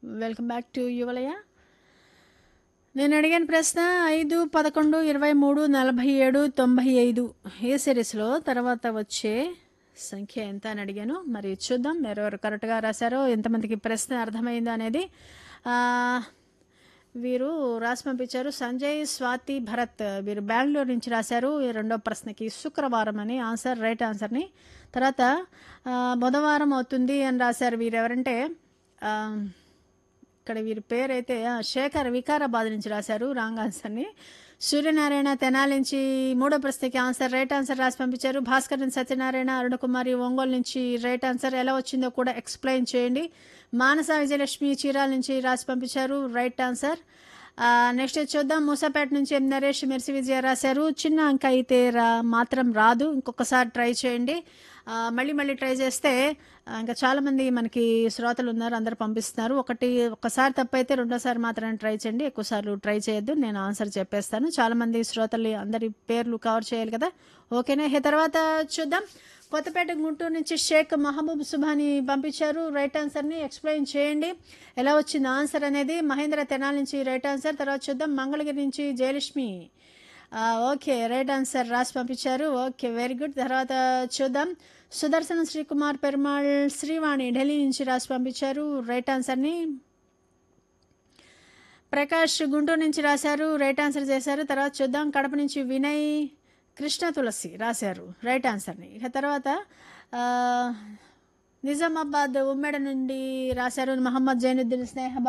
welcome back to యువలయ నేను అడిగిన ప్రశ్న ఐదు పదకొండు ఇరవై మూడు నలభై ఏడు తొంభై ఐదు ఏ సిరీస్లో తర్వాత వచ్చే సంఖ్య ఎంత అని అడిగాను మరి చూద్దాం మీరు ఎవరు కరెక్ట్గా రాశారో ఎంతమందికి ప్రశ్న అర్థమైందో అనేది ఆ, వీరు రాసి పంపించారు సంజయ్ స్వాతి భరత్ వీరు బెంగళూరు నుంచి రాశారు ఈ రెండో ప్రశ్నకి శుక్రవారం అని ఆన్సర్ రైట్ ఆన్సర్ని తర్వాత ఆ, బుధవారం అవుతుంది అని రాశారు వీరు ఎవరంటే ఆ, ఇక్కడ వీరి పేరు అయితే ఆ, శేఖర్ వికారాబాద్ నుంచి రాశారు రాంగ్ ఆన్సర్ని సూర్యనారాయణ తెనాలి నుంచి మూడో ప్రశ్నకి ఆన్సర్ రైట్ ఆన్సర్ రాసి పంపించారు భాస్కర్ నుంచి సత్యనారాయణ అరుణకుమారి ఒంగోలు నుంచి రైట్ ఆన్సర్ ఎలా వచ్చిందో కూడా ఎక్స్ప్లెయిన్ చేయండి మానస విజయలక్ష్మి చీరాల నుంచి రాసి పంపించారు రైట్ ఆన్సర్ నెక్స్ట్ చూద్దాం మూసాపేట నుంచి ఎం నరేష్ మెర్సి విజయ రాశారు చిన్న అంక అయితే రా మాత్రం రాదు ఇంకొకసారి ట్రై చేయండి ఆ, మళ్ళీ మళ్ళీ ట్రై చేస్తే ఆ, ఇంకా చాలామంది మనకి శ్రోతలు ఉన్నారు అందరు పంపిస్తున్నారు ఒకటి ఒకసారి తప్పైతే రెండోసారి మాత్రమే ట్రై చేయండి ఎక్కువసార్లు ట్రై చేయొద్దు నేను ఆన్సర్ చెప్పేస్తాను చాలామంది శ్రోతలు అందరి పేర్లు కవర్ చేయాలి కదా ఓకేనా ఈ తర్వాత చూద్దాం కొత్తపేట గుంటూరు నుంచి షేక్ మహబూబ్ సుభాని పంపించారు రైట్ ఆన్సర్ని ఎక్స్ప్లెయిన్ చేయండి ఎలా వచ్చింది ఆన్సర్ అనేది మహేంద్ర తెనాలి నుంచి రైట్ ఆన్సర్ తర్వాత చూద్దాం మంగళగిరి నుంచి జయలక్ష్మి ఆ, ఓకే రైట్ ఆన్సర్ రాసి పంపించారు ఓకే వెరీ గుడ్ తర్వాత చూద్దాం సుదర్శన శ్రీకుమార్ పెరుమాళ్ శ్రీవాణి ఢిల్లీ నుంచి రాసి పంపించారు రైట్ ఆన్సర్ని ప్రకాష్ గుంటూరు నుంచి రాశారు రైట్ ఆన్సర్ చేశారు తర్వాత చూద్దాం కడప నుంచి వినయ్ కృష్ణ తులసి రాశారు రైట్ ఆన్సర్ని ఇక తర్వాత ఆ, నిజామాబాద్ ఉమ్మడి నుండి రాశారు మహమ్మద్ జైనుద్దీన్ స్నేహ